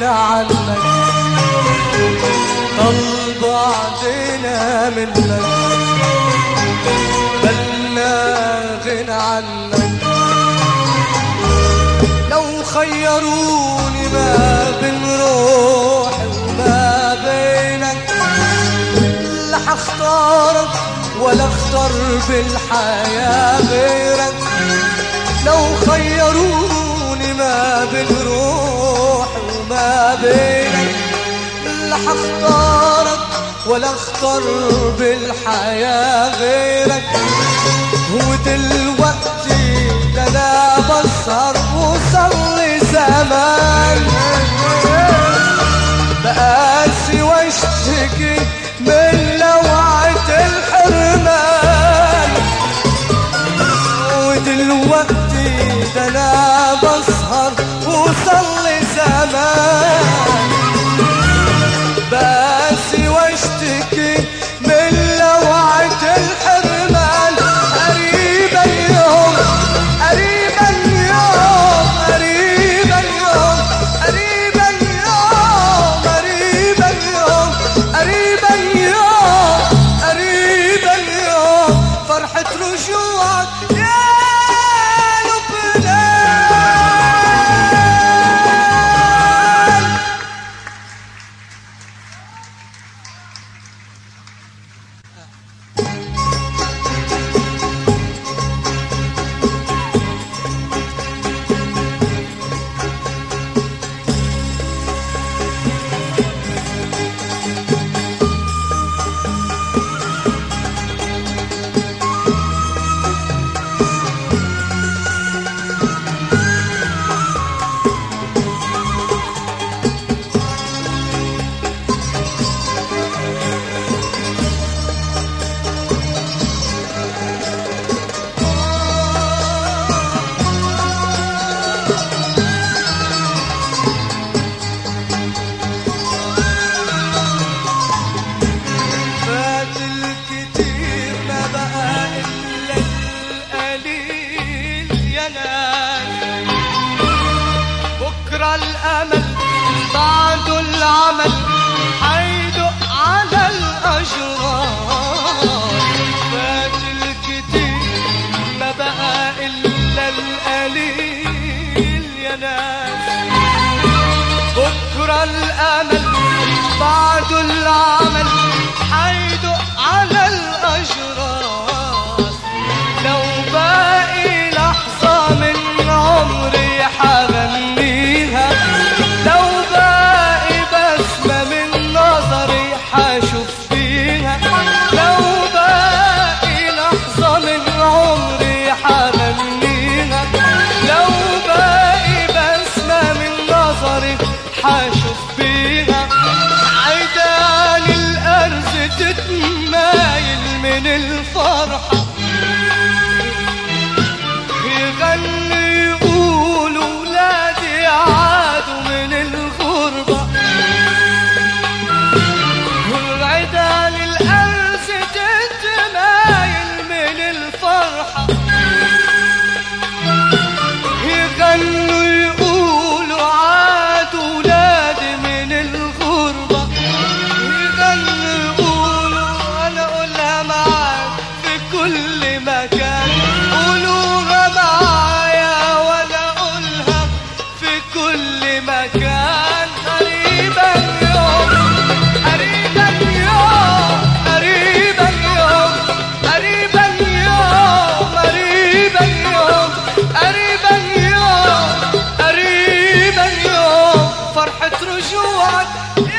غنى عنك طل بعدنا منك بلنا غنى عنك لو خيروني ما بين روحي وما بينك لا حختارك ولا اختار بالحياة غيرك لو خيروني ما بين روحي وما بينك لا حختارك ولا اختار بالحياة غيرك ودلوقتي ده انا بسهر وصلي زمان بقاسي واشتكي من لوعة الحرمان ودلوقتي ده انا بسهر وصلي زمان بقاسي واشتكي من لوعة الحرمان قريبا يوم قريبا يوم قريبا يوم قريبا يوم قريبا يوم قريبا يوم قريبا يوم فرحة رجوعك يا لبنان فات الكتير ما بقى إلا القليل يا ناس بكرة الأمل بعد العمل حيدق على الأجرار فات الكتير ما بقى إلا القليل يا ناس بكرة الأمل بعد العمل حيدق على الأجراس لو باقي لحظة من عمري حغنيها لو باقي بسمة من نظري حشوف فيها لو باقي لحظة من عمري حغنيها لو باقي بسمة من نظري حشوف بيها عيدان الأرز تتمايل من الفرحة يغني يقولوا ولادي عادوا من الغربة والعيدان الأرز تتمايل من الفرحة يغنوا يقولوا عاد ولادي من الغربة يغنوا يقولوا أنا أقولها معاك في كل مكان قولوها معايا وأنا أقولها في كل مكان قريبا يوم قريبا يوم قريبا يوم قريبا يوم قريبا يوم قريبا يوم قريبا يوم فرحة رجوعك